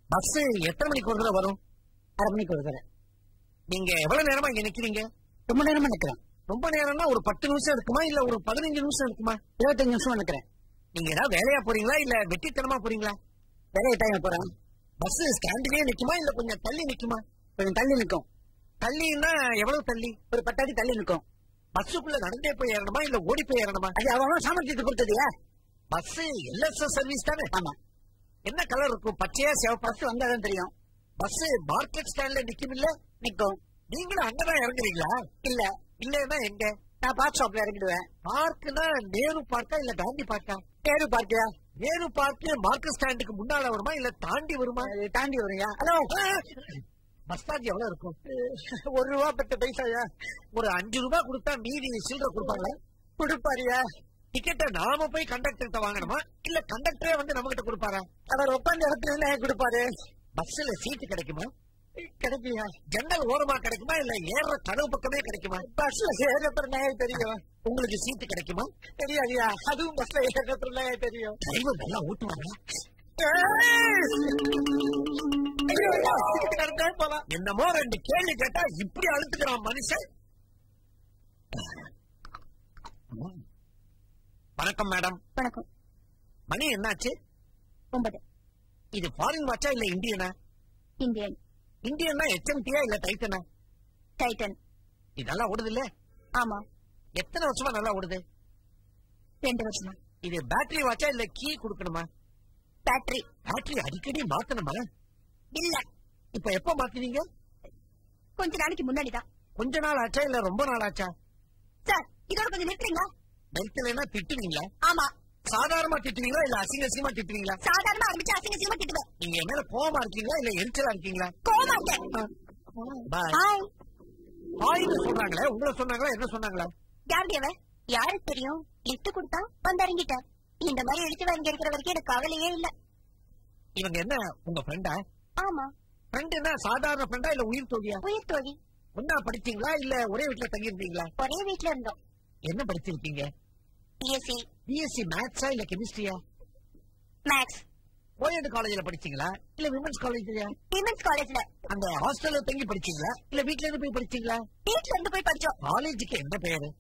Bus எத்தனை மணிக்கு ஒரு தடவை வரும் அரை மணிக்கு ஒரு தடவை நீங்க எவ்வளவு நேரமா இங்க நிக்கிறீங்க ரொம்ப நேரமா நிக்கிறேன் ரொம்ப நேரம்னா ஒரு பத்து நிமிஷம் இருக்குமா இல்ல ஒரு பதினஞ்சு நிமிஷம் இருக்குமா இருபத்தஞ்சு நிமிஷம் நிக்கிறேன் நீங்க ஏதாவது வேலையா போறீங்களா இல்ல வெட்டித்தனமா போறீங்களா வேலையை டைம் போறேன் பஸ் ஸ்டாண்டிலே நிக்குமா இல்ல கொஞ்சம் தள்ளி நிக்குமா கொஞ்சம் தள்ளி நிற்கும் தள்ளின்னா எவ்வளவு தள்ளி ஒரு பத்தாடி தள்ளி நிற்கும் பஸ்ஸுக்குள்ள நடந்தே போய் ஏறணுமா இல்ல ஓடி போய் ஏறணுமா அது அவன் சாமர்த்தியத்தை பொறுத்ததுயா பஸ் எல்எஸ்எஸ் சர்வீஸ் தானே ஆமா என்ன கலர் இருக்கும் பச்சையா சிவப்பா பஸ் வந்தாதான் தெரியும் பஸ் மார்க்கெட் ஸ்டாண்ட்ல நிக்கும் இல்ல நிற்கும் நீங்களும் அங்கதான் இறங்குறீங்களா இல்ல இல்லன்னா எங்க நான் பார்க் ஷாப்ல இறங்கிடுவேன் பார்க்குனா நேரு பார்க்கா இல்ல காந்தி பார்க்கா தேர்வு பார்க்கியா நேரு பார்க்கு மார்க்கெட் ஸ்டாண்டுக்கு முன்னால வருமா இல்ல தாண்டி வருமா அது தாண்டி வரும்யா ஹலோ பஸ் சார்ஜ் எவ்வளவு இருக்கும் ஒரு ரூபா பத்து பைசாயா ஒரு அஞ்சு ரூபாய் கொடுத்தா மீதி சில்லற கொடுப்பாங்களா கொடுப்பாரியா டிக்கெட்டை நாம போய் கண்டக்டர்கிட்ட வாங்கணுமா இல்ல கண்டக்டரே வந்து நம்ம கிட்ட கொடுப்பாரா அவர் உட்காந்து இடத்துல இருந்தா கொடுப்பாரு பஸ்ல சீட்டு கிடைக்குமா கிடைக்கியா ஜன்னல் ஓரமா கிடைக்குமா இல்ல ஏற கதவு பக்கமே கிடைக்குமா பஸ்ல ஏறப்பறனே தெரியும் உங்களுக்கு சீட்டு கிடைக்குமா தெரியாதியா அதுவும் பஸ்ல ஏறப்பறனே தெரியும் டிரைவர் நல்லா ஓட்டுவாங்க போலாம் என்னமோ ரெண்டு கேள்வி கேட்டா இப்படி அழுத்துக்கிறான் மனுஷன் வணக்கம் மேடம் வணக்கம் மணி என்னாச்சு ஒன்பது இது ஃபாரின் வாட்சா இல்ல இந்தியனா இந்தியன் இந்தியன்னா ஹெச்எம்டியா இல்ல டைட்டனா டைட்டன் இது நல்லா ஓடுது இல்ல ஆமா எத்தனை வருஷமா நல்லா ஓடுது ரெண்டு வருஷமா இது பேட்டரி வாட்சா இல்ல கீ கொடுக்கணுமா பேட்டரி பேட்டரி அடிக்கடி மாத்தணுமா இல்ல இப்ப எப்ப மாத்தினீங்க கொஞ்ச நாளைக்கு முன்னாடி தான் கொஞ்ச நாள் ஆச்சா இல்ல ரொம்ப நாள் ஆச்சா சார் இதோட கொஞ்சம் நிறுத்துறீங்களா பெல்ட்லனா திட்டுவீங்களா ஆமா சாதாரணமா திட்டுவீங்களா இல்ல அசிங்க அசிங்கமா திட்டுவீங்களா சாதாரணமா ஆரம்பிச்சு அசிங்க அசிங்கமா திட்டுவேன் நீங்க என் மேல கோவமா இருக்கீங்களா இல்ல எரிச்சலா இருக்கீங்களா கோவமா இருக்கேன் பாய் ஹாய் பாய்னு சொல்றாங்களே உங்களை சொன்னாங்களா என்ன சொன்னாங்களா யாருடைய அவ யாருக்கு தெரியும் லிஃப்ட் கொடுத்தா வந்து இறங்கிட்டார் இந்த மாதிரி எழுத்து வாங்கி இருக்கிற வரைக்கும் எனக்கு கவலையே இல்ல இவங்க என்ன உங்க ஃப்ரெண்டா ஆமா ஃப்ரெண்டுனா சாதாரண ஃப்ரெண்டா இல்ல உயிர் தோழியா உயிர் தோழி ஒன்னா படிச்சீங்களா இல்ல ஒரே வீட்டுல தங்கி இருந்தீங்களா ஒரே வீட்ல இருந்தோம் என்ன படிச்சிருக்கீங்க பிஎஸ்சி பிஎஸ்சி மேத்ஸா இல்ல கெமிஸ்ட்ரியா மேக்ஸ் ஓயடு காலேஜ்ல படிச்சீங்களா இல்ல விமன்ஸ் காலேஜ்லயா விமென்ஸ் காலேஜ்ல அந்த ஹாஸ்டல்ல தங்கி படிச்சீங்களா இல்ல வீட்ல இருந்து போய் படிச்சீங்களா வீட்ல இருந்து போய் படிச்சோம் காலேஜுக்கு என்ன பேரு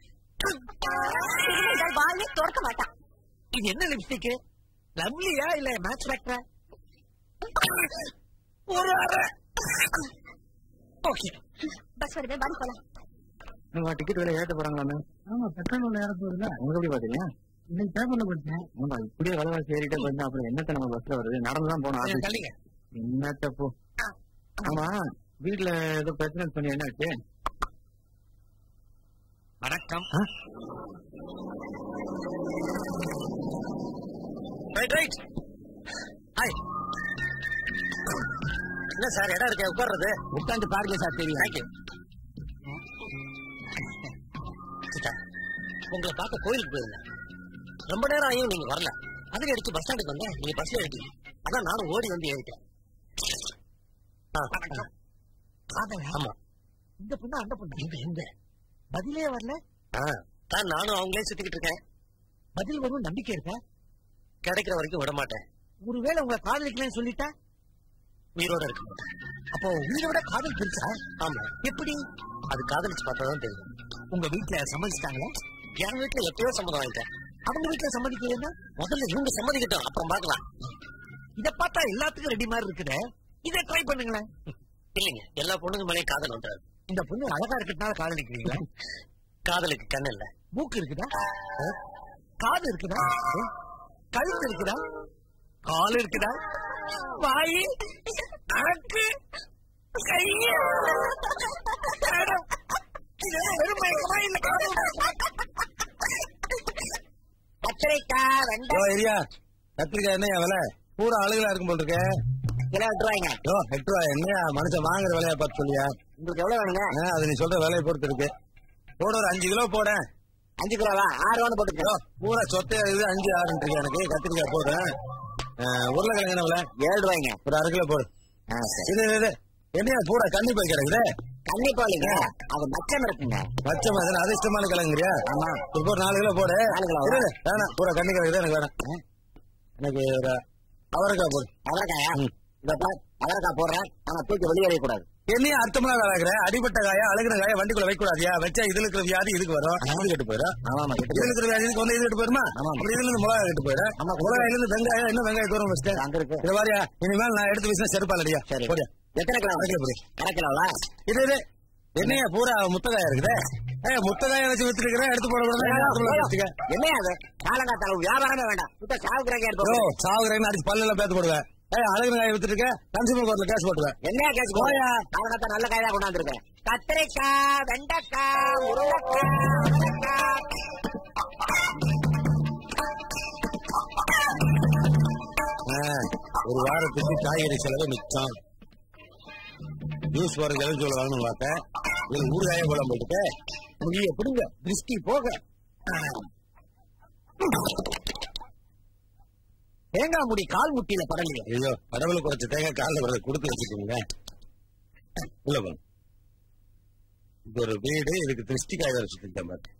இனிமேல் வாயே திறக்க மாட்டான் இது என்ன லிப்ஸ்டிக் லவ்லியா இல்ல மேட்ச் ஃபேக்டரா ஒரு அரை ஓகே பஸ் வருது வாங்க போலாம் நம்ம டிக்கெட் விலை ஏற்ற போறாங்களாமே ஆமா பெட்ரோல் விலை ஏற போகுதுல உங்க எப்படி பாத்தீங்க இன்னைக்கு பேப்பர்ல படிச்சேன் ஆமா இப்படியே விலைவாசி ஏறிட்டே போயிருந்தா அப்புறம் என்னத்த நம்ம பஸ்ல வருது நடந்து தான் போனோம் ஆபீஸ் தள்ளிங்க என்னத்த போ ஆமா வீட்டுல ஏதோ பிரச்சனை பண்ணி என்னாச்சு வணக்கம் ரைட் ரைட் ஹாய் என்ன சார் இடம் இருக்க உட்கார்றது உட்காந்து பாருங்க சார் தெரியும் தேங்க்யூ உங்களை பார்க்க கோயிலுக்கு போயிருந்தேன் ரொம்ப நேரம் ஆகியும் நீங்க வரல அதில் அடிச்சு பஸ் ஸ்டாண்டுக்கு வந்தேன் நீங்க பஸ்ல ஏறிட்டீங்க அதான் நானும் ஓடி வந்து ஏறிட்டேன் ஆ, காதல் ஆமா இந்த பொண்ணு அந்த பொண்ணு எங்க எங்க பதிலே வரல தான் நானும் அவங்களே சுத்திக்கிட்டு இருக்கேன் பதில் வரும் நம்பிக்கை இருக்கா கிடைக்கிற வரைக்கும் விட மாட்டேன் ஒருவேளை உங்களை காதலிக்கலன்னு சொல்லிட்டா உயிரோட இருக்க மாட்டேன் அப்போ உயிரை விட காதல் பெருசா ஆமா எப்படி அது காதலிச்சு பார்த்தா தான் தெரியும் உங்க வீட்டுல சம்மதிச்சிட்டாங்களா என் வீட்டுல எப்பயோ சம்மதம் வாங்கிட்டேன் அவங்க வீட்டுல சம்மதிக்கலைன்னா முதல்ல இவங்க சம்மதிக்கட்டும் அப்புறம் பார்க்கலாம் இத பார்த்தா எல்லாத்துக்கும் ரெடி மாதிரி இருக்குதே இதை ட்ரை பண்ணுங்களேன் இல்லைங்க எல்லா பொண்ணுங்க மேலே காதல் வந்துடாது இந்த பொண்ணு அழகா இருக்கிறதுனால காதலிக்கிறீங்களா காதலுக்கு கண்ணு இல்ல மூக்கு இருக்குதா காது இருக்குதா கழுத்து இருக்குதா கால் இருக்குதா வாய் நாக்கு கை மேடம், இதெல்லாம் வெறும் மயக்கமா இல்ல காதல் கத்திரிக்காய் வெண்டை ஓ ஏரியா கத்திரிக்காய் என்னையா விலை பூரா ஆளுகளா இருக்கும் போல் இருக்கு கிலோ எட்டு ரூபாய்ங்க ஓ எட்டு ரூபாய் என்னையா மனுஷன் வாங்குற விலையை பார்த்து சொல்லியா உங்களுக்கு எவ்வளவு வேணுங்க ஆ, அது நீ சொல்ற விலையை பொறுத்து இருக்கு போட ஒரு அஞ்சு கிலோ போட அஞ்சு கிலோவா ஆறு ரூபான்னு போட்டுக்கோ பூரா சொத்தையா இது அஞ்சு ஆறுன்னு இருக்கு எனக்கு கத்திரிக்காய் போடுறேன் உருளைக்கிழங்கு என்ன விலை ஏழு ரூபாய்ங்க ஒரு அரை கிலோ போடு இது இது, இது என்னையா பூரா கண்ணி போய் கிடக்குது கண்ணி போலிங்க அது மச்சம் இருக்குங்க பச்சை மகன் அதிர்ஷ்டமான கிழங்குறியா ஆமா. இப்போ ஒரு நாலு கிலோ போடு நாலு கிலோவா? இரு, வேணாம் பூரா கண்ணி கிழங்குது எனக்கு வேணாம் எனக்கு ஒரு அவரைக்காய் போடு அவரைக்காயா ம். இந்த பார் அவரக்கா போடுறேன் ஆனா தூக்கி வெளியேறிய கூடாது என்னையும் அர்த்தமா வேலைக்கிற அடிபட்ட காய அழுகிற காய வண்டிக்குள்ள வைக்க கூடாதியா வச்சா இதுல இருக்கிற வியாதி இதுக்கு வரும் இது கெட்டு போயிடும் ஆமா இதுல இருக்கிற வியாதி இதுக்கு வந்து இது கெட்டு போயிருமா ஆமா. அப்படி இதுல இருந்து மிளகாய் கெட்டு போயிடும் ஆமா. மிளகாயில இருந்து வெங்காயம் இன்னும் வெங்காயம் தூரம் வச்சுட்டேன் அங்க இருக்கு இது மாதிரியா இனிமேல் நான் எடுத்து வீசினா செருப்பாலடியா சரி போடியா எத்தனை கிலோ அரை கிலோ போடு. அரை கிலோவா இது இது என்னையா பூரா முத்தகாயா இருக்குதே ஏ முத்தகாய வச்சு வித்துருக்கிறேன் எடுத்து போட கூடாது என்ன அது காலங்காத்தால வியாபாரமே வேண்டாம் சுத்த சாவுக்குறாங்க ஓ எடுப்போம் சாவுகிறேன்னு அடிச்சு பல்லுல பேத்து போடுவேன் ஏ அழகு காய வித்துட்டு இருக்க கன்சூமர் கோர்ட்ல கேஸ் போட்டுவேன் என்ன கேஸ் போயா. காலங்காத்தா நல்ல காய் தான் கொண்டாந்துருக்கேன் கத்திரிக்காய் வெண்டைக்காய் உருளைக்காய் அவரைக்காய். ஒரு வாரத்துக்கு காய்கறி செலவு மிச்சம் ஜூஸ் போற ஜலஞ்சோல வாங்கணும் பார்த்தேன் இது ஊறுகாய போல போட்டுட்டு நீ எப்படிங்க திருஷ்டி போக தேங்காய் முடி கால் முட்டியில படலையே ஐயோ கடவுளை குறைச்ச தேங்காய் காலில் வரத கொடுத்து வச்சுக்கோங்க உள்ள போங்க இது ஒரு வீடு இதுக்கு திருஷ்டி காய் வர சுத்திட்டேன் பாரு.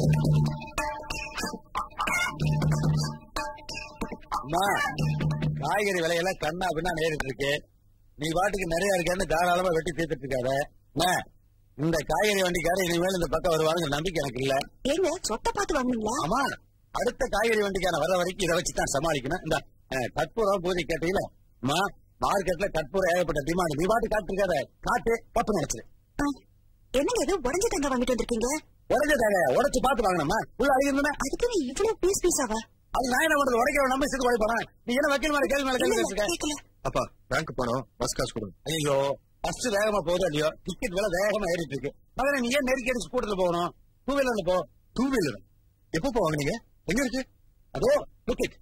அம்மா காய்கறி விலையெல்லாம் கண்ணா பின்னா நேரிட்டு இருக்கு நீ பாட்டுக்கு நிறைய இருக்கேன்னு தாராளமா வெட்டி தீர்த்துட்டு இருக்காத அம்மா, இந்த காய்கறி வண்டிக்கார இனிமேல் இந்த பக்கம் வருவாங்க நம்பிக்கை எனக்கு இல்ல ஏங்க சொத்தை பார்த்து வாங்குனீங்களா ஆமா அடுத்த காய்கறி வண்டிக்கான வர வரைக்கும் இதை வச்சு தான் சமாளிக்கணும் இந்த அஹ், கற்பூரம் பூஜை கேட்டீங்களா அம்மா மார்க்கெட்ல கற்பூரம் ஏகப்பட்ட டிமாண்ட் நீ பாட்டு காட்டுருக்காத காட்டு பப்பு நினைச்சிரு என்னங்க இது உடஞ்ச தேங்காய் வாங்கிட்டு வந்திருக்கீங்க உடஞ்ச தேங்காய உடைச்சு பார்த்து வாங்கணுமா உள்ள அழுகிருந்தா அதுக்கு நீ இவ்வளவு பீஸ் பீஸாவா அது நான் என்ன பண்றது உடைக்கிற நம்ம சேர்த்து உடைப்பானா நீ என்ன வக்கீல் மேல கேள்வி மேல கேள்வி வச்சிருக்க கேட்கல அப்பா பேங்க் போனோம் பஸ் காசு கொடுங்க ஐயோ பஸ் வேகமா போகுதோ இல்லையோ டிக்கெட் விலை வேகமா ஏறிட்டு இருக்கு மகனே நீ ஏன் நெருக்கி அடிச்சு ஸ்கூட்டர்ல போகணும் டூ வீலர்ல போ டூ வீலர் எப்போ போவாங்க நீங்க எங்க இருக்கு அதோ டிக்கெட்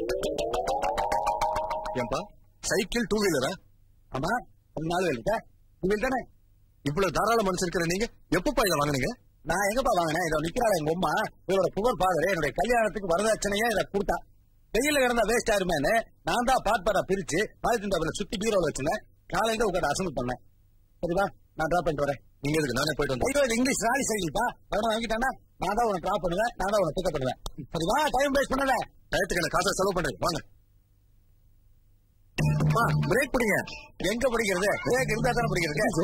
ஏன்பா சைக்கிள் டூ வீலரா ஆமா ஒரு நாலு இருக்கா டூ வீலர் தானே இவ்வளவு தாராள மனசு இருக்கிற நீங்க எப்பப்பா இதை வாங்குனீங்க நான் எங்கப்பா வாங்கினேன் இதை நிக்கிறாள் எங்க அம்மா இவரோட புகழ் பாக்குறேன் என்னுடைய கல்யாணத்துக்கு வரதட்சணையா இதை கொடுத்தா வெயில கிடந்தா வேஸ்ட் ஆயிருமேன்னு நான் தான் பாட் பாடா பிரிச்சு பாலித்தீன் டப்பால சுத்தி பீரோல வச்சிருந்தேன் காலையில உட்காந்து அசம்பு பண்ணேன் சரிவா நான் டிராப் பண்ணிட்டு வரேன் நீங்க எதுக்கு நானே போயிட்டு வந்தேன் ஐயோ, இது இங்கிலீஷ் ராலி சைக்கிள்ப்பா அவனை வாங்கிட்டானா நான் தான் உனக்கு டிராப் பண்ணுவேன் நான் தான் உனக்கு பிக்கப் பண்ணுவேன் சரிவா டைம் வேஸ்ட் பண்ணல டயத்துக்கு எனக்கு காசை செலவு பண்றேன் வாங்க பிரேக் பிடிங்க எங்க பிடிக்கிறது பிரேக் இருந்தா தானே பிடிக்கிறது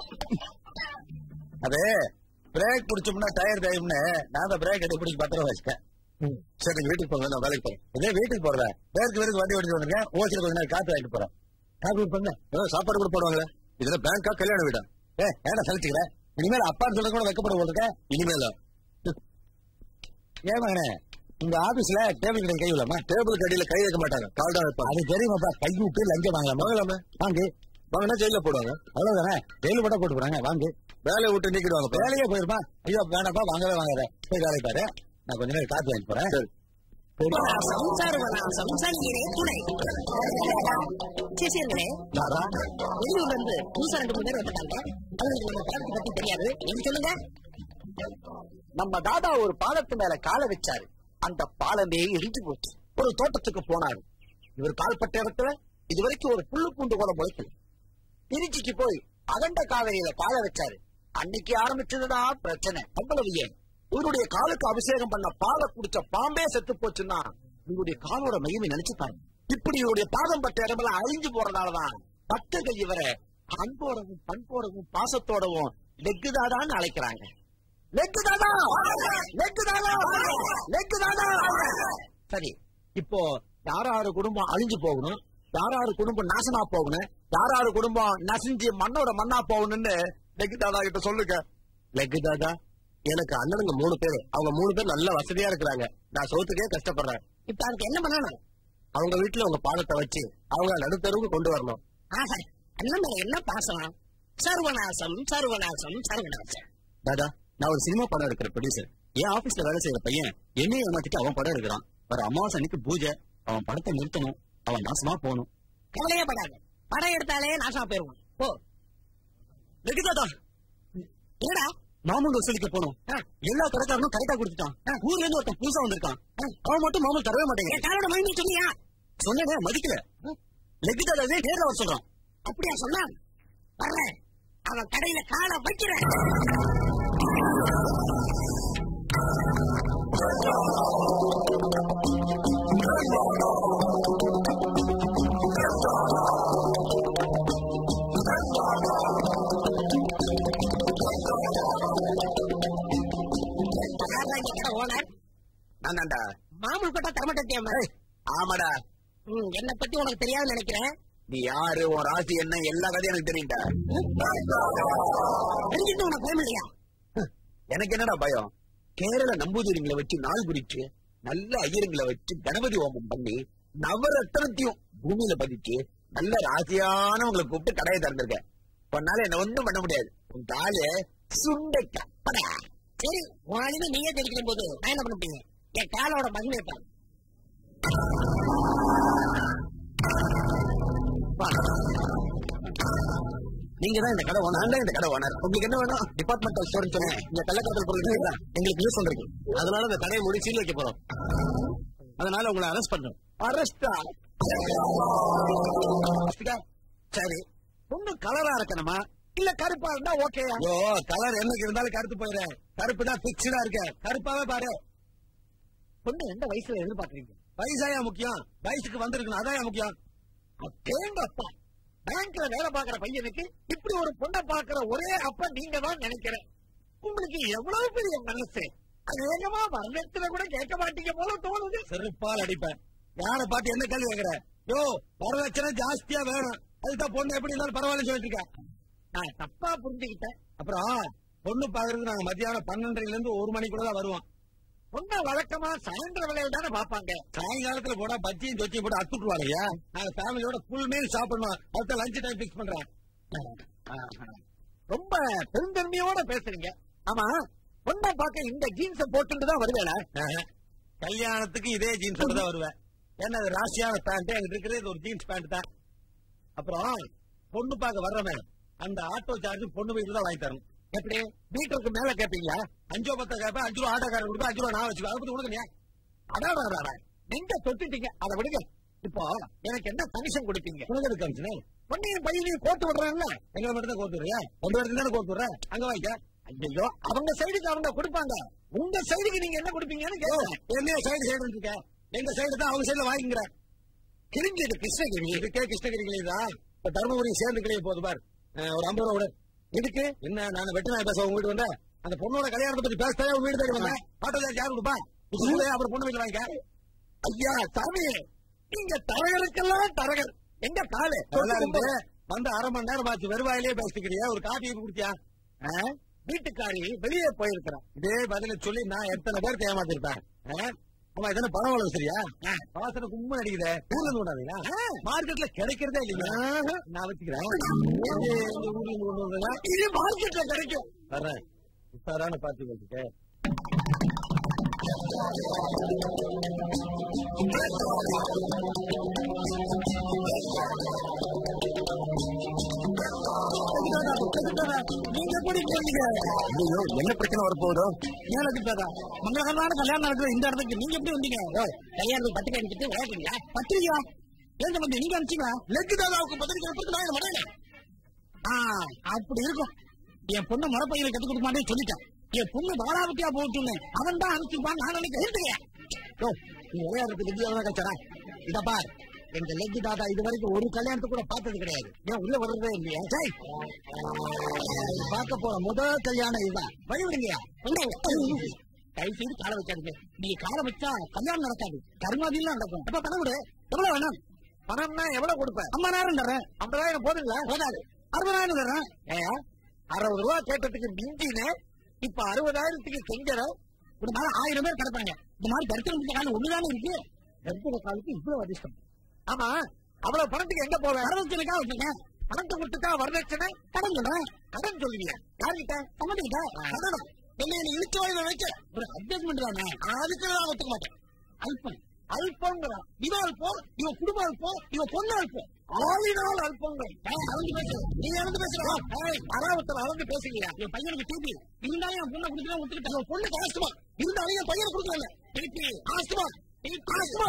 அது பிரேக் பிடிச்சோம்னா டயர் தேயும்னு நான் தான் பிரேக் எடுத்து பிடிச்சி பத்திரம் வச்சுட்டேன் சரி நீங்க வீட்டுக்கு போங்க நான் வேலைக்கு போறேன் இதே வீட்டுக்கு போறதா பேருக்கு பேருக்கு வண்டி ஓடிட்டு வந்திருக்கேன் ஓசில கொஞ்ச நேரம் காத்து வாங்கிட்டு போறேன் காப்பி பண்ண சாப்பாடு கூட போடுவாங்க இதுல பேங்கா கல்யாண வீடா ஏ ஏடா சலிச்சுக்கிறேன் இனிமேல் அப்பான்னு சொல்ல கூட வைக்கப்பட போட்டுருக்க இனிமேல ஏன் மகனே உங்க ஆபீஸ்ல டேபிள் கிட்ட கை விடலாமா டேபிள் கடியில கை வைக்க மாட்டாங்க கால் தான் வைப்பாங்க அது தெரியுமாப்பா கை விட்டு லஞ்சம் வாங்கலாமா வாங்கலாமே வாங்கு வாங்கினா ஜெயில போடுவாங்க அவ்வளவுதானே ஜெயில போட்டா போட்டு போறாங்க வாங்கு வேலையை விட்டு நீக்கிடுவாங்க வேலையே போயிருமா ஐயோ வேணாப்பா வாங்கவே வாங்காத போய் வேலை பாரு நான் கொஞ்ச நேரம் காத்து வாங்கி போறேன் சிசியர்களே யாரா? வெளியூர்ல இருந்து புதுசா ரெண்டு மூணு பேர் வந்துட்டாங்க அவங்களுக்கு நம்ம படத்தை பத்தி தெரியாது நீங்க சொல்லுங்க நம்ம தாதா ஒரு பாலத்து மேல காலை வச்சாரு அந்த பாலமே இடிஞ்சு போச்சு ஒரு தோட்டத்துக்கு போனாரு இவர் கால்பட்ட இடத்துல இதுவரைக்கும் ஒரு புல்லு பூண்டு கூட முளைக்கல திருச்சிக்கு போய் அகண்ட காவிரியில காலை வச்சாரு அன்னைக்கு ஆரம்பிச்சதுதான் பிரச்சனை அவ்வளவு ஏன் இவருடைய காலுக்கு அபிஷேகம் பண்ண பாலை குடிச்ச பாம்பே செத்து போச்சுன்னா இவருடைய காலோட மையமை நினைச்சு பாருங்க இப்படி இவருடைய பாதம் பட்ட இடமெல்லாம் அழிஞ்சு போறதாலதான் பக்தர்கள் இவரை அன்போடவும் பண்போடவும் பாசத்தோடவும் லெக்குதாதான்னு அழைக்கிறாங்க லெக்கு தாதா லெக்கு தாதா லெக்கு தாதா சரி இப்போ யாராரு குடும்பம் அழிஞ்சு போகணும் யாராரு குடும்பம் நாசமா போகணும் யாராரு குடும்பம் நசிஞ்சு மண்ணோட மண்ணா போகணும்னு லெக்கு தாதா கிட்ட சொல்லுங்க லெக்கு தாதா எனக்கு அண்ணனுங்க மூணு பேரு அவங்க மூணு பேர் நல்ல வசதியா இருக்கிறாங்க நான் சோத்துக்கே கஷ்டப்படுறேன் இப்ப அதுக்கு என்ன பண்ணணும் அவங்க வீட்டுல உங்க பாதத்தை வச்சு அவங்க நடுத்தருவுக்கு கொண்டு வரணும் ஆஹா அண்ணன் மேல என்ன பாசம் சர்வநாசம் சர்வநாசம் சர்வநாசம் தாதா நான் ஒரு சினிமா படம் எடுக்கிற ப்ரொடியூசர் என் ஆபீஸ்ல வேலை செய்யற பையன் என்னையும் ஏமாத்திட்டு அவன் படம் எடுக்கிறான் வர அமாவாசை அன்னைக்கு பூஜை அவன் படத்தை நிறுத்தணும் அவன் நாசமா போகணும் கவலையே படாத படம் எடுத்தாலே நாசமா போயிருவான் போ லெகுதாதா என்னடா மாமூல் வசூலிக்க போனோம் எல்லா கடைக்காரனும் கரெக்டா கொடுத்துட்டான் ஊர்ல இருந்து ஒருத்தன் புதுசா வந்திருக்கான் அவன் மட்டும் மாமூல் தரவே மாட்டேங்க என் காலோட மகிமை சொன்னியா சொன்னதே மதிக்கல லெகுதாதா நேர்ல வர சொல்றான் அப்படியா சொன்னான் வர்றேன் அவன் கடையில காலை வைக்கிறேன் நான் தான்டா மாமூல் கொட்டா தரமாட்டேன் ஏய், ஆமாடா என்னை பத்தி உனக்கு தெரியாதுன்னு நினைக்கிறேன் நீ யாரு உன் ராசி என்ன எல்லா கதையும் எனக்கு தெரியும்டா தெரிஞ்சுட்டு உனக்கு பயம் இல்லையா எனக்கு என்னடா பயம் கேரள நம்பூதிரிங்களை வச்சு நாள் குறிச்சு நல்ல ஐயருங்களை வச்சு கணபதி ஹோமம் பண்ணி நவரத்தனத்தையும் பூமியில பதிச்சு நல்ல ராசியானவங்களை கூப்பிட்டு கடையை திறந்திருக்கேன் உன்னால என்ன ஒண்ணும் பண்ண முடியாது உன் காலு சுண்டைக்கா படா. சரி உனாலுமே நீயே தெரிவிக்கிற போது நான் என்ன பண்ண முடியும் என் காலோட மகிமை பாரு நீங்க தான் இந்த கடை ஓனர் நான் தான் இந்த கடை ஓனர் உங்களுக்கு என்ன வேணும் டிபார்ட்மெண்டல் ஸ்டோர்னு சொன்னேன் இங்க கள்ளக்கடத்தல் பொருள் இருக்குதா? எங்களுக்கு நியூஸ் வந்திருக்கு அதனால இந்த கடையை மூடி சீல் வைக்க போறோம் அதனால உங்களை அரெஸ்ட் பண்றோம் அரெஸ்டா சரி பொண்ணு கலரா இருக்கணுமா இல்ல கருப்பா இருந்தா ஓகே ஓ கலர் என்னைக்கு இருந்தாலும் கருத்து போயிரு கருப்பு தான் பிக்ஸ்டா இருக்க கருப்பாவே பாரு பொண்ணு எந்த வயசுல எதிர்பார்க்கறீங்க வயசாயா முக்கியம் வயசுக்கு வந்திருக்கணும் அதான் முக்கியம் தேங்கப்பா பேங்க்ல வேலை பாக்குற பையனுக்கு இப்படி ஒரு பொண்ணை பாக்குற ஒரே அப்ப நீங்க தான் நினைக்கிறேன் உங்களுக்கு எவ்வளவு பெரிய மனசு வேகமா வரவேற்கிற கூட கேட்க மாட்டீங்க போல தோணுது செருப்பால் அடிப்பேன் யாரை பார்த்து என்ன கேள்வி கேக்குற யோ வரதட்சணை ஜாஸ்தியா வேணும் அதுதான் பொண்ணு எப்படி இருந்தாலும் பரவாயில்ல சொல்லிட்டு இருக்கேன் நான் தப்பா புரிஞ்சுக்கிட்டேன் அப்புறம் பொண்ணு பாக்குறதுக்கு நாங்க மத்தியானம் பன்னெண்டரைல இருந்து ஒரு மணிக்குள்ள தான் வருவோம் பொண்ணை வழக்கமா சாயந்தர வேலையில தானே பாப்பாங்க சாயங்காலத்துல போட பஜ்ஜியும் தொச்சியும் போட்டு அத்துட்டுவாங்க நாங்க ஃபேமிலியோட ஃபுல் மீல் சாப்பிடணும் அடுத்த லஞ்ச் டைம் பிக்ஸ் பண்றேன் ரொம்ப பெருந்தன்மையோட பேசுறீங்க ஆமா பொண்ணை பார்க்க இந்த ஜீன்ஸ போட்டுட்டு தான் வருவேல கல்யாணத்துக்கு இதே ஜீன்ஸோட தான் வருவேன் ஏன்னா அது ராசியான பேண்ட் எங்கிட்ட இருக்கிறது இது ஒரு ஜீன்ஸ் பேண்ட் தான் அப்புறம் பொண்ணு பார்க்க வர்றவன் அந்த ஆட்டோ சார்ஜ் பொண்ணு வீட்டுல தான் வாங்கி தரணும் எப்படி மீட்டருக்கு மேல கேப்பீங்களா அஞ்சோ பத்தோ கேப்ப அஞ்சு ரூபா ஆட்டோக்காரர் கொடுப்பா அஞ்சு ரூபா நான் வச்சுக்கோ அதை பத்தி கொடுக்கலையா அதான் அதான் நீங்க தொட்டுட்டீங்க அதை விடுங்க இப்போ எனக்கு என்ன கமிஷன் கொடுப்பீங்க உனக்கு கமிஷன் பொண்ணையும் பையனையும் கோத்து விடுறாங்கல்ல எங்க மட்டும் தான் கோத்து விடுறியா ஒன்று இடத்துல தானே கோத்து விடுற அங்க வாங்க ஐயோ அவங்க சைடுக்கு அவங்க கொடுப்பாங்க உங்க சைடுக்கு நீங்க என்ன கொடுப்பீங்கன்னு கேட்கறேன் என்ன சைடு சைடு இருக்க எங்க சைடு தான் அவங்க சைடுல வாங்கிக்கிறேன் கிழிஞ்சது கிருஷ்ணகிரி இதுக்கே கிருஷ்ணகிரி தான் இப்ப தர்மபுரி சேர்ந்து கிளிய போகுது பார் அஹ் ஒரு ஐம்பது ரூபா விடு இதுக்கு என்ன நான் வெட்டினா பேச உங்க வீட்டு வந்தேன் அந்த பொண்ணோட கல்யாணத்தை பத்தி பேசவே உங்க வீடு தேடி வந்தேன் ஆட்டோ சார்ஜ் யாரு கொடுப்பா இது கூட அப்புறம் பொண்ணு வீட்டுல வாங்கிக்க ஐயா சாமி நீங்க தரகருக்கெல்லாம் தரகர் எங்க காலு வந்து அரை மணி நேரம் ஆச்சு வெறுவாயிலே பேசிக்கிறியா ஒரு காபி குடிச்சியா வீட்டுக்காரி வெளியே போயிருக்கிறான் இதே பதில சொல்லி நான் எத்தனை பேருக்கு ஏமாத்திருப்பேன் ஆமா இதென்ன பரவாயில்ல சரியா வாசனை கும்பல் அடிக்குதே ஊர்ல இருந்து கொண்டாதீங்களா மார்க்கெட்ல கிடைக்கிறதே இல்லைங்க நான் வச்சுக்கிறேன் இந்த ஊர்ல இருந்து கொண்டு வந்ததா? இது மார்க்கெட்ல கிடைக்கும் வர்றேன் உத்தாரான பார்த்து வச்சுக்க நீங்க எப்படி கேட்டீங்க ஐயோ என்ன பிரச்சனை வரப்போகுதோ ஏன் அதுக்காதா மங்களகரமான கல்யாணம் நடக்குற இந்த இடத்துக்கு நீங்க எப்படி வந்தீங்க கல்யாணத்துக்கு பத்திரிக்கை அனுப்பிட்டு விளையாடுறீங்களா பத்திரிக்கா ஏன் வந்து நீங்க அனுப்பிச்சீங்களா லெக்கு தாதாவுக்கு பத்திரிக்கை அனுப்புறது நான் மடையில ஆ அப்படி இருக்கும் என் பொண்ணு முறப்பையில கத்து கொடுக்க மாட்டேன்னு சொல்லிட்டேன் என் பொண்ணு பாலாவத்தியா போட்டுன்னு அவன் தான் அனுப்பிச்சுப்பான் நான் நினைக்கிறேன் இருந்துங்க. யோ, நீ விளையாடுறதுக்கு லெக்கு தாதா கச்சரா இத பார் எங்க லெக்கு தாத்தா இது வரைக்கும் ஒரு கல்யாணத்துக்கு கூட பார்த்தது கிடையாது ஏன் உள்ள வர்றதே இல்லையா சரி இது பார்க்க போற முதல் கல்யாணம் இதுதான் வழி விடுங்கயா கை செய்து காலை வச்சாருங்க நீங்க காலை வச்சா கல்யாணம் நடக்காது கருமாதிலாம் நடக்கும் அப்ப பணம் கொடு எவ்வளவு வேணும் பணம்னா எவ்வளவு கொடுப்பேன் ஐம்பதாயிரம் தர்றேன் ஐம்பதாயிரம் போதுங்களா போதாது அறுபதாயிரம் தர்றேன் ஏன் அறுபது ரூபா கேட்டதுக்கு மிஞ்சினு இப்ப அறுபதாயிரத்துக்கு கெஞ்சற ஒரு மாதிரி ஆயிரம் பேர் கிடப்பாங்க இந்த மாதிரி தரிசனம் காலம் ஒண்ணுதானே இருக்கு கர்ப்ப காலுக்கு இவ்வளவு அதிர்ஷ்டம் ஆமா அவ்வளவு பணத்துக்கு எங்க போவேன் வரதட்சணைக்கா வச்சிருக்கேன் பணத்தை கொடுத்துட்டா வரதட்சணை கடன் சொல்றேன் கடன் சொல்லுவீங்க யார்கிட்ட சம்மதிக்கிட்ட கடனா என்ன என்ன இழுத்து வாயில வைக்க ஒரு அட்ஜஸ்ட்மெண்ட் தானே அதுக்கு நான் ஒத்துக்க மாட்டேன் அல்பம் அல்பங்கிறான் இவன் அல்பம் இவன் குடும்பம் அல்பம் இவன் பொண்ணு அல்பம் ஆளினால் அல்பங்கள் ஏய், அளந்து பேசுற நீ அளந்து பேசுறா அராவத்தில் அளந்து பேசுகிறீங்க என் பையனுக்கு டிபி இருந்தாலும் என் பொண்ணை கொடுத்துட்டு ஒத்துக்கிட்டேன் என் பொண்ணு ஆஸ்துமா இருந்தாலும் என் பையனை கொடுக்கல டிபி ஆஸ்துமா ஆஸ்துமா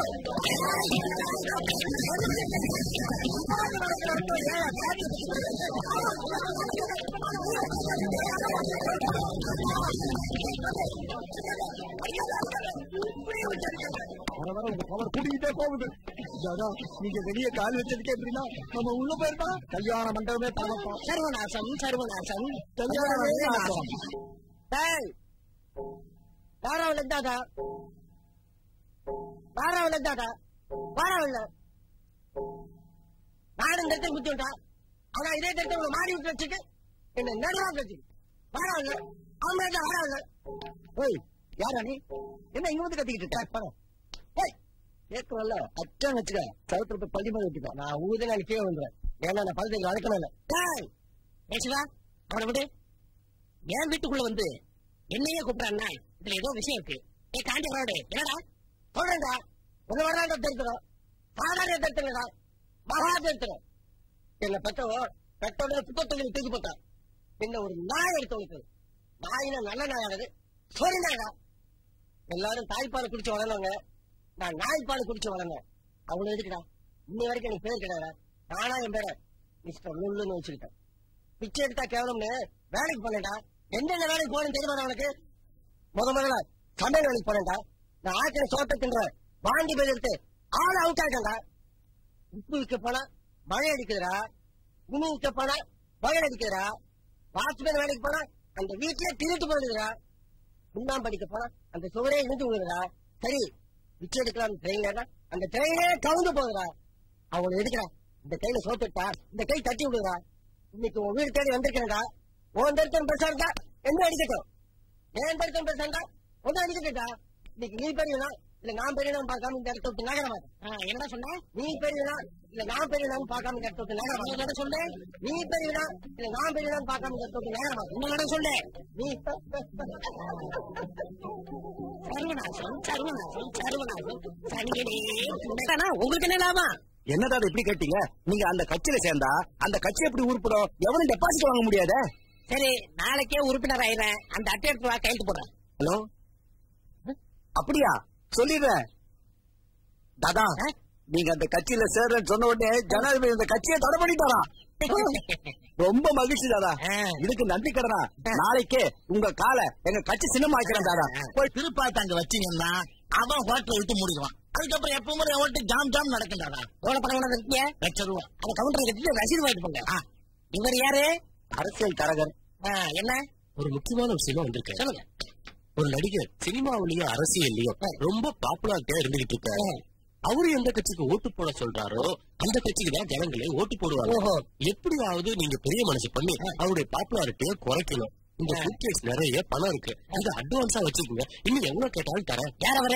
வர வர உங்க பவர் கூட்டிக்கிட்டே போகுது தாதா நீங்க வெளியே கால் வச்சதுக்கே எப்படின்னா நம்ம உள்ள போயிருந்தா கல்யாண மண்டபமே தகப்போம் சர்வநாசம் சர்வநாசம் கல்யாணமே நாசம். டேய் யாராவில் இருந்தாதா வாராவில்ல தாடா வாராவில்ல நானும் இந்த இடத்துல குத்தி விட்டா ஆனா இதே இடத்துல உங்க மாறி விட்டு வச்சுட்டு என்ன நடுவா வச்சு வாராவில்ல அவன் மேல வாராவில்ல ஏய் யாரா நீ என்ன இங்க வந்து கத்திக்கிட்டு இருக்க பணம் ஏய் கேட்கறல்ல அச்சான் வச்சுக்க சவுத்துல போய் பள்ளி மாதிரி வச்சுக்க நான் ஊதுல நான் கீழே வந்துடுறேன் ஏன்னா நான் பழுதைக்கு வளர்க்கணும் இல்ல டேய் பேசுவா அவனை விடு என் வீட்டுக்குள்ள வந்து என்னையே கூப்பிட்டான்னா இதுல ஏதோ விஷயம் இருக்கு ஏ காண்டி வரோடு என்னடா சொல்றேன்டா ஒண்ணு வராண்ட தெரிஞ்சிடும் சாதாரண தெரிஞ்சிடா மகா தெரிஞ்சிடும் என்ன பெற்றவோ பெற்றோட புத்தகத்தை தூக்கி போட்டான் என்ன ஒரு நாய் எடுத்து வைக்கிறது நாயினா நல்ல நாயானது சொரி நாயடா எல்லாரும் தாய்ப்பால் குடிச்சு வளர்ந்தவங்க நான் நாய்ப்பால் குடிச்சு வளர்ந்தேன் அவ்வளவு எதுக்குடா இன்னை வரைக்கும் எனக்கு பேர் கிடையாதா நானா என் பேரை மிஸ்டர் லுல்லுன்னு வச்சுக்கிட்டேன் பிச்சை எடுத்தா கேவலம்னு வேலைக்கு போனேன்டா எந்தெந்த வேலைக்கு போகணும் தெரியுமா உனக்கு முத முதல்ல சமையல் வேலைக்கு போனேன்டா நான் ஆக்கிற சோத்தை தின்ற வாண்டி பேர் எடுத்து ஆள் அவுட் ஆயிட்டேன்டா உப்பு விற்க போனா மழை அடிக்குதுடா துணி விற்க போனா மழை அடிக்குதுடா வாட்ச்மேன் வேலைக்கு போனா அந்த வீட்லயே திருட்டு போகுதுடா முன்னாம் படிக்க போனா அந்த சுவரே இருந்து விழுதுடா சரி பிச்சை எடுக்கலாம் ட்ரெயின்ல அந்த ட்ரெயினே கவுந்து போகுதுடா அவனை எடுக்கிறா இந்த கையில சோத்துட்டா இந்த கை தட்டி விடுறா இன்னைக்கு உன் வீடு தேடி வந்திருக்கேன்டா உன் தருத்தம் பெருசா இருந்தா என்ன அடிக்கட்டும் என் தருத்தம் பெருசா இருந்தா ஒன்னு அடிக்கட்டா இன்னைக்கு நீ பெரியனா இல்ல நான் பெரியனா பார்க்காம இந்த இடத்த விட்டு நகரமா என்ன சொன்ன நீ பெரியனா இல்ல நான் பெரியனா பார்க்காம இந்த இடத்த விட்டு நகரமா என்ன சொல்லு நீ பெரியனா இல்ல நான் பெரியனா பார்க்காம இந்த இடத்த விட்டு நகரமா என்ன சொல்லு நீ சர்வநாசம் சர்வநாசம் சர்வநாசம் சனியனே உண்மைதானா? உங்களுக்கு என்ன லாபம் என்னடா இது இப்படி கேட்டீங்க நீங்க அந்த கட்சியில சேர்ந்தா அந்த கட்சி எப்படி உருப்படும் எவனும் டெபாசிட் வாங்க முடியாதே சரி நாளைக்கே உறுப்பினர் ஆயிடுறேன் அந்த அட்டை எடுத்து வா கையெழுத்து போடுறேன் ஹலோ அப்படியா சொல்லிடுறேன் தாதா ஆ? நீங்க அந்த கட்சியில சேர்றேன்னு சொன்ன உடனே ஜனாதிபதி அந்த கட்சியை தடை பண்ணிட்டாரா ரொம்ப மகிழ்ச்சி தாதா ஆ. இதுக்கு நன்றி கடனா நாளைக்கே உங்க காலை எங்க கட்சி சின்னமா ஆக்கிறேன் தாதா போய் திருப்பாத்து அங்க வச்சீங்கன்னா அவன் ஹோட்டல் விட்டு மூடிடுவான் அதுக்கப்புறம் எப்பவும் என் ஹோட்டல் ஜாம் ஜாம் நடக்கும்டாடா எவ்வளவு பணம் வேணும் இருக்கீங்க லட்சம் ரூபா அந்த கவுண்டர் கட்டிட்டு ரசீது வாங்கிட்டு போங்க ஆ. இவர் யாரு அரசியல் தரகர் ஆ, என்ன ஒரு முக்கியமான விஷயமா வந்திருக்கேன் சொல்லுங்க ஒரு நடிகர் சினிமாவிலயும் அரசியல்லயும் ரொம்ப பாப்புலாரிட்டியா இருந்துகிட்டு இருக்காரு அவரு எந்த கட்சிக்கு ஓட்டு போட சொல்றாரோ அந்த கட்சிக்கு தான் ஜனங்களே ஓட்டு போடுவாங்க ஓஹோ எப்படியாவது நீங்க பெரிய மனசு பண்ணி அவருடைய பாப்புலாரிட்டியை குறைக்கணும் இந்த சூட்கேஸ் நிறைய பணம் இருக்கு இத அட்வான்ஸா வச்சுக்கோங்க இன்னும் எவ்வளவு கேட்டாலும் தரேன் யார் அவரு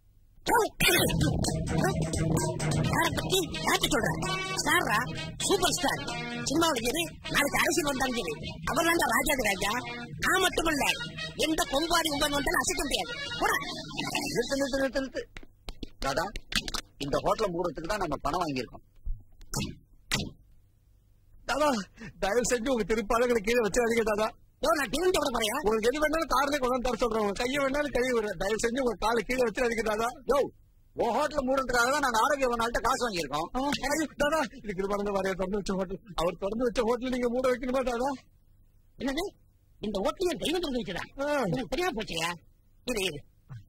யார பத்தி யார்கிட்ட சொல்ற ஸ்டாரா சூப்பர் ஸ்டார் சினிமாவில் இரு நாளைக்கு அரசியல் வந்தாலும் சரி அவர் தான் ராஜாதி ராஜா நான் மட்டுமல்ல எந்த கொம்பாதி உங்கள் வந்தாலும் அசைக்க முடியாது போடா. நிறுத்து நிறுத்து நிறுத்து நிறுத்து தாதா இந்த ஹோட்டலை மூடுறதுக்கு தான் நம்ம பணம் வாங்கியிருக்கோம் தாதா தயவு செஞ்சு உங்க திருப்பாளர்களை கீழே வச்சு தாதா யோ நான் டிவி விட போறியா உங்களுக்கு எது வேணாலும் கார்ல கொண்டாந்து தர சொல்றேன் உங்க கையை வேணாலும் கழுவி விடுறேன் தயவு செஞ்சு உங்க காலை கீழே வச்சு தாதா யோ உன் ஹோட்டல் மூடுறதுக்காக தான் நாங்க ஆரோக்கிய நாள்கிட்ட காசு வாங்கியிருக்கோம் ஐயோ, தாதா இதுக்கு பாருங்க வரைய திறந்து வச்ச ஹோட்டல் அவர் திறந்து வச்ச ஹோட்டல் நீங்க மூட வைக்கணுமா தாதா என்னது இந்த ஓட்டிய தெய்வம் திறந்து வச்சுதா ஆ. எனக்கு தெரியாம போச்சியா இரு இரு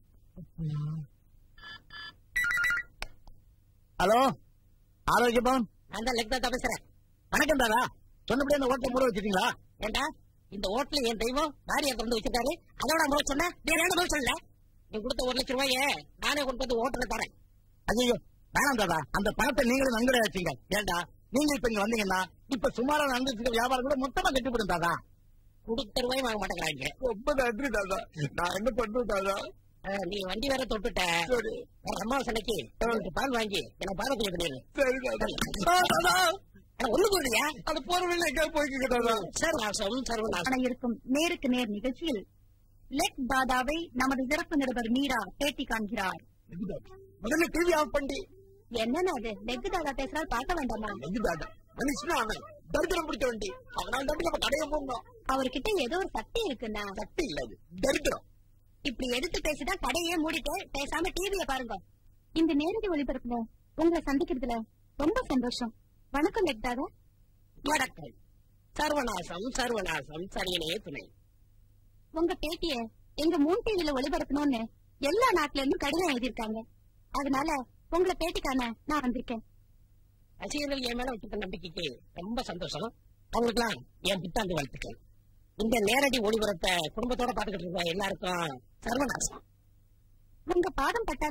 ஹலோ ஆரோக்கிய பவன் நான் தான் லெக்தா பேசுறேன் வணக்கம் தாதா சொன்னபடியே அந்த ஹோட்டலை மூட வச்சிட்டீங்களா ஏண்டா இந்த ஓட்டுல என் தெய்வம் வாரியா திறந்து வச்சிருக்காரு அதோட முறை சொன்ன வேற என்ன பதில் சொல்லல நீ கொடுத்த ஒரு லட்சம் ரூபாயே நானே கொண்டு வந்து ஓட்டுல தரேன் ஐயோ வேணாம் தாதா அந்த பணத்தை நீங்களும் நன்கொடை வச்சீங்க ஏண்டா நீங்க இப்ப இங்க வந்தீங்கன்னா இப்ப சுமாரா நடந்துட்டு வியாபாரம் கூட மொத்தமா கட்டுப்படும் தாதா கொடுத்த ரூபாய் வாங்க மாட்டேங்கிறாங்க ரொம்ப நன்றி தாதா நான் என்ன பண்றேன் தாதா ஆ, நீ வண்டி வேற தொட்டுட்ட சரி வேற அம்மா சண்டைக்கு எனக்கு பால் வாங்கி எனக்கு பால் கொஞ்சம் பண்ணிடு சரி தாதா ஆ, தாதா ஒண்ணு போடுறியா அது போற வழியில எங்கேயாவது போய்க்குங்க தாதா சர்வநாசம் சர்வநாசம் காண இருக்கும் நேருக்கு நேர் நிகழ்ச்சியில் லெக் தாதாவை நமது சிறப்பு நிருபர் மீரா பேட்டி காண்கிறார் முதல்ல டிவி ஆஃப் பண்ணி என்னன்னு அது லெக் தாதா பேசுறால் பார்க்க வேண்டாமா எது தாதா மனுஷனா அவன் தரித்திரம் பிடிச்ச வண்டி அவனால் தான் நம்ம கடையை போகணும் அவர்கிட்ட ஏதோ ஒரு சக்தி இருக்குண்ணா சக்தி இல்ல அது தரித்திரம் இப்படி எடுத்து பேசிதான் கடையே மூடிட்டு பேசாம டிவிய பாருங்க இந்த நேரடி ஒளிபரப்புல உங்களை சந்திக்கிறதுல ரொம்ப சந்தோஷம் வணக்கம் லெக் தாதா வணக்கம் சர்வநாசம் சர்வநாசம் சரியனே துணை உங்க பேட்டிய எங்க மூன் டிவில ஒளிபரப்பணும்னு எல்லா நாட்டுல இருந்தும் கடிதம் எழுதியிருக்காங்க அதனால உங்களை பேட்டிக்கான நான் வந்திருக்கேன் ரசிகர்கள் என் மேல வச்சிருக்க நம்பிக்கைக்கு ரொம்ப சந்தோஷம் அவங்களுக்குலாம் என் புத்தாண்டு வாழ்த்துக்கள் இந்த நேரடி ஒளிபரப்பை குடும்பத்தோட பாத்துக்கிட்டு இருக்க எல்லாருக்கும் சர்வநாசம் உங்க பாதம் பட்டாலே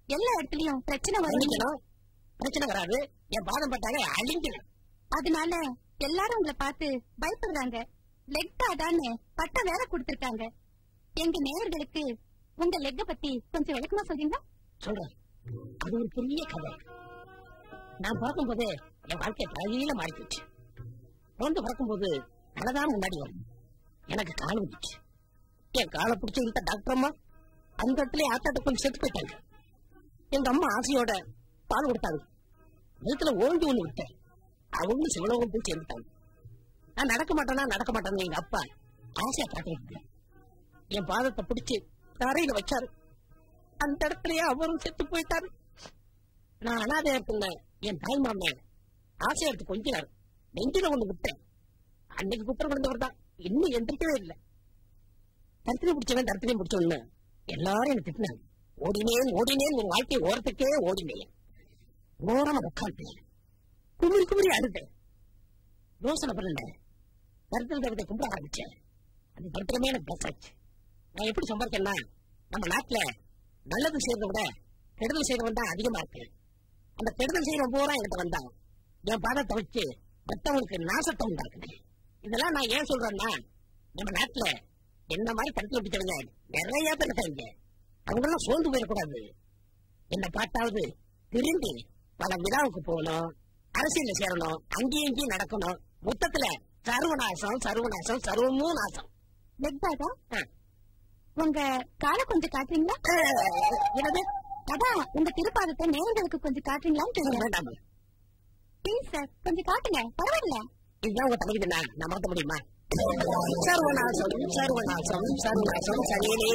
எல்லா இடத்துலயும் பிரச்சனை வரும் மன்னிக்கணும் பிரச்சனை வராது என் பாதம் பட்டாங்க அழிஞ்சிடும் அதனால எல்லாரும் உங்களை பார்த்து பயப்படுறாங்க லெக் தாதான்னு பட்டம் வேற கொடுத்திருக்காங்க எங்க நேயர்களுக்கு உங்க லெக்க பத்தி கொஞ்சம் விளக்கமா சொல்றீங்களா சொல்றேன் அது ஒரு பெரிய கதை நான் பார்க்கும்போது என் வாழ்க்கை தலையில மாறி போச்சு குழந்தை பிறக்கும்போது தலைதான் முன்னாடி வரும் எனக்கு கால் வந்துச்சு என் காலை பிடிச்சி இழுத்த டாக்டர் அம்மா அந்த இடத்துல ஆத்தாட்ட கொஞ்சம் செத்து போயிட்டாங்க எங்க அம்மா ஆசையோட பால் கொடுத்தாங்க வயிற்றுல ஓண்டி ஒண்ணு விட்டேன் அவங்க சிவலோகம் போய் சேர்ந்துட்டாங்க நான் நடக்க மாட்டேனா நடக்க மாட்டேன்னு எங்க அப்பா ஆசையா காட்டிட்டு என் பாதத்தை பிடிச்சு தரையில வச்சாரு அந்த இடத்துலயே அவரும் செத்து போயிட்டாரு நான் அனாதையா இருந்தேன் என் தாய் மாமன் ஆசையா எடுத்து கொஞ்சினாரு நெஞ்சில ஒண்ணு விட்டேன் அன்னைக்கு குற்றம் கொண்டவர் தான் இன்னும் எந்திரிக்கவே இல்லை தரத்திலே பிடிச்சவன் தரத்திலே பிடிச்சவன்னு எல்லாரும் எனக்கு திட்டினாங்க ஓடினேன் ஓடினேன் உன் வாழ்க்கை ஓரத்துக்கே ஓடினேன் ஓரமா உட்காந்தேன் குமிரி குமிரி அழுதேன் யோசனை பண்ணல கருத்தல் தேவதை கும்பிட ஆரம்பிச்சேன் அந்த கருத்தமே எனக்கு பசாச்சு நான் எப்படி சம்பாதிச்சேன்னா நம்ம நாட்டுல நல்லது செய்யறத விட கெடுதல் செய்யறவன் தான் அதிகமா இருக்கு அந்த கெடுதல் செய்யறவன் பூரா என்கிட்ட வந்தான் என் பாதத்தை வச்சு மத்தவங்களுக்கு நாசத்தை உண்டாக்குனேன் இதெல்லாம் நான் ஏன் சொல்றேன்னா நம்ம நாட்டுல என்ன மாதிரி தடுத்து பிடிச்சவங்க நிறைய பேர் இருக்காங்க அவங்க எல்லாம் சோர்ந்து போயிடக்கூடாது என்ன பார்த்தாவது திரும்பி பல விழாவுக்கு போகணும் அரசியல்ல சேரணும் அங்கேயும் இங்கேயும் நடக்கணும் மொத்தத்துல சர்வநாசம் சர்வநாசம் சர்வமும் நாசம் லெக் தாதா ஆ. உங்க காலை கொஞ்சம் காட்டுறீங்களா என்னது அதான் உங்க திருப்பாதத்தை நேயர்களுக்கு கொஞ்சம் காட்டுறீங்களான்னு கேக்குறேன் வேண்டாம் ப்ளீஸ் சார் கொஞ்சம் காட்டுங்க பரவாயில்ல இதுதான் உங்க தலைக்கு நான் நான் மாத்த முடியுமா சர்வநாசம் சர்வநாசம் சர்வநாசம் சரியிலே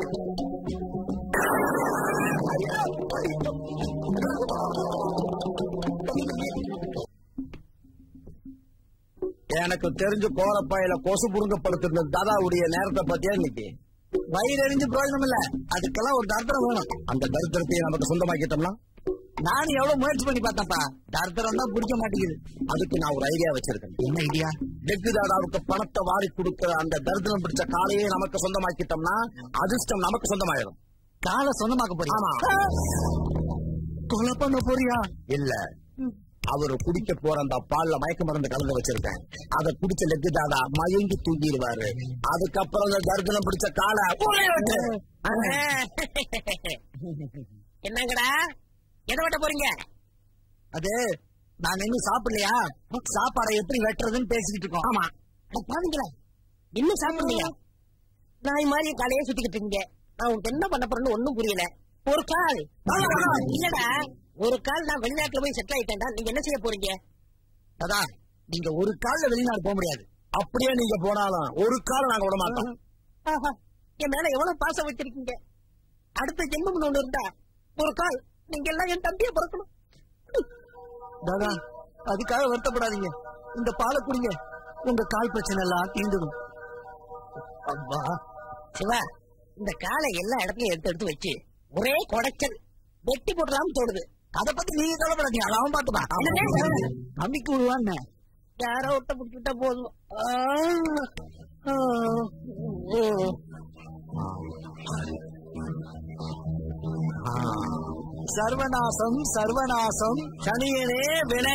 எனக்கு தெரிஞ்சு கோரப்பாயில கொசு புடுங்கப்படுத்திருந்த தாதாவுடைய நேரத்தை பத்தியா இன்னைக்கு வயிறு எரிஞ்சு பிரயோஜனம் இல்ல அதுக்கெல்லாம் ஒரு தர்த்தரம் வேணும் அந்த தரித்திரத்தையே நமக்கு சொந்தமாக்கிட்டோம்னா நானும் எவ்வளவு முயற்சி பண்ணி பார்த்தப்பா தர்த்தரம் தான் பிடிக்க மாட்டேங்குது அதுக்கு நான் ஒரு ஐடியா வச்சிருக்கேன் என்ன ஐடியா டெக்கு தாதாவுக்கு பணத்தை வாரி கொடுக்கிற அந்த தரித்திரம் பிடிச்ச காலையே நமக்கு சொந்தமாக்கிட்டோம்னா அதிர்ஷ்டம் நமக்கு சொந்தமாயிடும் காலை சொந்தமாக்க போறியா ஆமா கொலை பண்ண போறியா இல்ல அவரு குடிக்க போற அந்த பால்ல மயக்க மருந்து கலந்து வச்சிருக்கேன் அத குடிச்ச லெக்கு தாதா மயங்கி தூங்கிடுவாரு அதுக்கப்புறம் அந்த தர்தனம் பிடிச்ச காலை ஊரே விட்டு. என்னங்கடா எதை வெட்ட போறீங்க அது நான் இன்னும் சாப்பிடலையா சாப்பாடை எப்படி வெட்டுறதுன்னு பேசிக்கிட்டு இருக்கோம் ஆமா அட பாருங்களா இன்னும் சாப்பிடலையா நாய் மாதிரி காலையே சுத்திக்கிட்டு இருக்கீங்க நான் உங்களுக்கு என்ன பண்ண போறேன்னு ஒண்ணும் புரியல ஒரு கால் இல்லடா ஒரு கால் நான் வெளிநாட்டுல போய் செட்டில் ஆயிட்டேன்டா நீங்க என்ன செய்ய போறீங்க அதா நீங்க ஒரு கால்ல வெளிநாடு போக முடியாது அப்படியே நீங்க போனாலும் ஒரு கால் நாங்க விட மாட்டோம் ஆஹா, என் மேல எவ்வளவு பாசம் வச்சிருக்கீங்க அடுத்த ஜென்மம் ஒண்ணு இருந்தா ஒரு கால் நீங்க எல்லாம் என் தம்பியை பிறக்கணும் தாதா அதுக்காக வருத்தப்படாதீங்க இந்த பாலை குடிங்க உங்க கால் பிரச்சனை எல்லாம் தீந்துடும் அப்பா சிவா இந்த காலை எல்லா இடத்துலயும் எடுத்து எடுத்து வச்சு ஒரே குடைச்சல் வெட்டி போடலாம்னு தோணுது அத பத்தி நீங்க கவலைப்படாதீங்க அதை அவன் பாத்துப்பா நம்பிக்கை விடுவான்னு யாரோ ஒட்ட பிடிச்சிட்டா போதும் ஆ, ஆ, ம். சர்வநாசம் சர்வநாசம் சனியனே வினை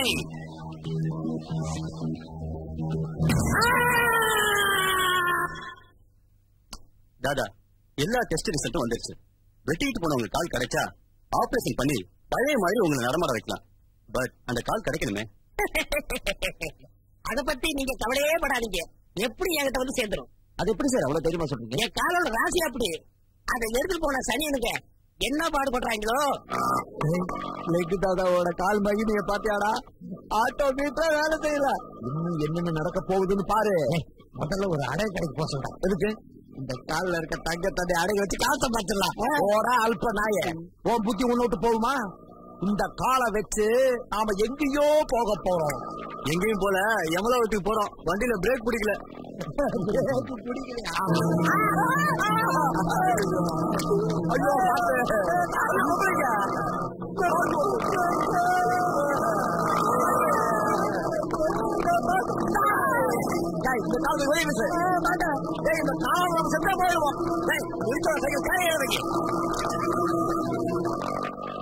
தாதா எல்லா டெஸ்ட் ரிசல்ட்டும் வந்துருச்சு வெட்டிட்டு போனவங்க கால் கிடைச்சா ஆபரேஷன் பண்ணி பழைய மாதிரி உங்களை நடமாட வைக்கலாம் பட் அந்த கால் கிடைக்கணுமே அத பத்தி நீங்க கவலையே படாதீங்க எப்படி என்கிட்ட வந்து சேர்ந்துரும் அது எப்படி சார் அவ்வளவு தைரியமா சொல்றீங்க என் காலோட ராசி அப்படி அதை எடுத்துட்டு போன சனியனுங்க என்ன பாடுபடுறாங்களோ லெக்கு தாதாவோட கால் மகிமைய பாத்தியாடா ஆட்டோ மீட்டரா வேலை செய்யல இன்னும் என்னென்ன நடக்க போகுதுன்னு பாரு முதல்ல ஒரு அடை கடைக்கு போக சொல்றேன் எதுக்கு இந்த கால்ல இருக்க தங்கத்தை அடை வச்சு காசை பார்த்துடலாம் ஓரா அல்ப நாய உன் புத்தி உன்னை விட்டு போகுமா இந்த காலை வச்சு நாம எங்கேயோ போக போறோம் எங்கேயும் போல எவ்வளவு வீட்டுக்கு போறோம் வண்டியில பிரேக் பிடிக்கல ஐயோ டேய், இந்த கால் வெளியே வீசு. டேய், இந்த கால் நம்ம செத்தே போயிடுவோம். டேய், இருக்கிற கையை கையை இறங்கி.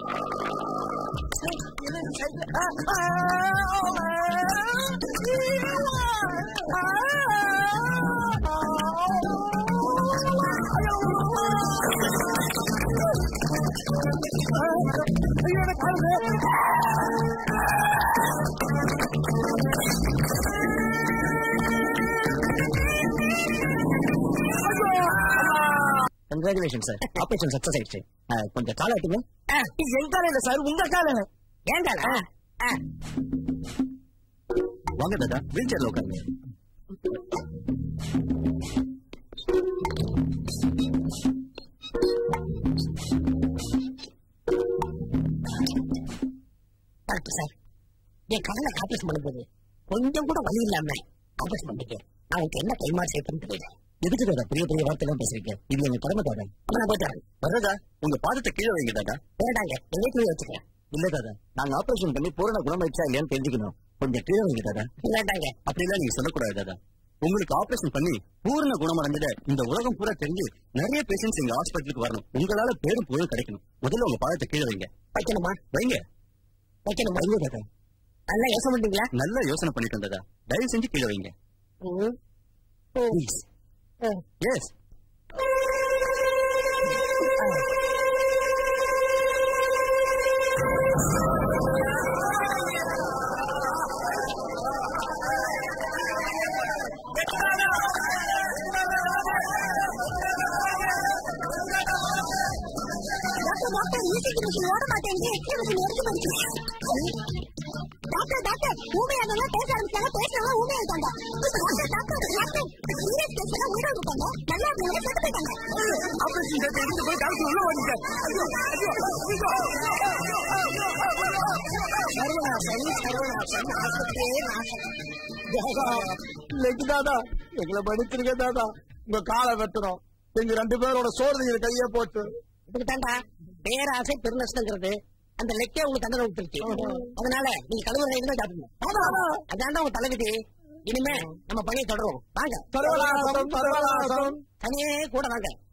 கங்க்ராச்சுலேஷன் சார் ஆபரேஷன் சக்சஸ் ஆயிடுச்சு அஹ், கொஞ்சம் கால ஆட்டுங்க என் காலம் இல்ல சார் உங்க காலம் ஏண்டாடா வாங்க தாதா வீல் சேர்ல உட்காருங்க டாக்டர் சார் என் கடனை ஆபரேஷன் பண்ணும்போது கொஞ்சம் கூட வழி இல்லாம ஆபரேஷன் பண்ணிக்க அவனுக்கு என்ன கைமாறு செய்யணும்னு தெரியல எதுக்கு தாதா பெரிய பெரிய வார்த்தைலாம் பேசுறீங்க இது எங்க கடமை தாதா அப்ப நான் போயிட்டு வரேன் தாதா உங்க பாதத்தை கீழே வைங்க தாதா வேண்டாங்க எங்க கீழே வச்சுக்கிறேன் இல்ல தாதா நாங்க ஆபரேஷன் பண்ணி பூரண குணமாயிடுச்சா இல்லையான்னு தெரிஞ்சுக்கணும் கொஞ்சம் கீழே வைங்க தாதா வேண்டாங்க அப்படிலாம் நீங்க சொல்லக்கூடாது தாதா உங்களுக்கு ஆபரேஷன் பண்ணி பூரண குணமடைஞ்சத இந்த உலகம் பூரா தெரிஞ்சு நிறைய பேஷண்ட்ஸ் எங்க ஹாஸ்பிட்டலுக்கு வரணும் உங்களால பேரும் புகழும் கிடைக்கணும் முதல்ல உங்க பாதத்தை கீழே வைங்க வைக்கணுமா வைங்க வைக்கணுமா வைங்க தாதா நல்லா யோசனை பண்றீங்களா நல்லா யோசனை பண்ணிட்டு தாதா தயவு செஞ்சு கீழே வைங்க ப்ளீஸ் எஸ் டாக்டர் டாக்டர் ஈசிக்கு மிஷின் ஓட மாட்டேங்குது எக்ஸ்ரே மிஷின் எடுத்து போச்சு டாக்டர் டாக்டர் ஊமையானவங்க பேச ஆரம்பிச்சாங்க பேசுறவங்க ஊமையாயிட்டாங்க டாக்டர் டாக்டர் டாக்டர் சீரியஸ் பேசுறவங்க உயிரோடு இருக்காங்க நல்லா இருந்தவங்க செத்து போயிட்டாங்க ஆபரேஷன் தேட்டர் எடுத்து போய் டாக்டர் உள்ள வந்துட்டார் ஐயோ ஐயோ சர்வநாசம் சர்வநாசம் ஆஸ்பத்திரியே நாசம் இன்னைக்கு தாதா எங்களை மன்னிச்சிருக்க தாதா உங்க காலை வெட்டுறோம் எங்க ரெண்டு பேரோட சோறு நீங்க கையே போட்டு இதுக்கு தாண்டா பேராசை பெருநஷ்டங்கிறது அந்த லெக்கே உங்களுக்கு தண்டனை கொடுத்துருச்சு அதனால நீங்க கழுவு தான் சாப்பிடணும் அதாண்டா உங்க தலைவிதி இனிமே நம்ம பணியை தொடருவோம் வாங்க சர்வநாசம் சர்வநாசம் தனியே கூட வாங்க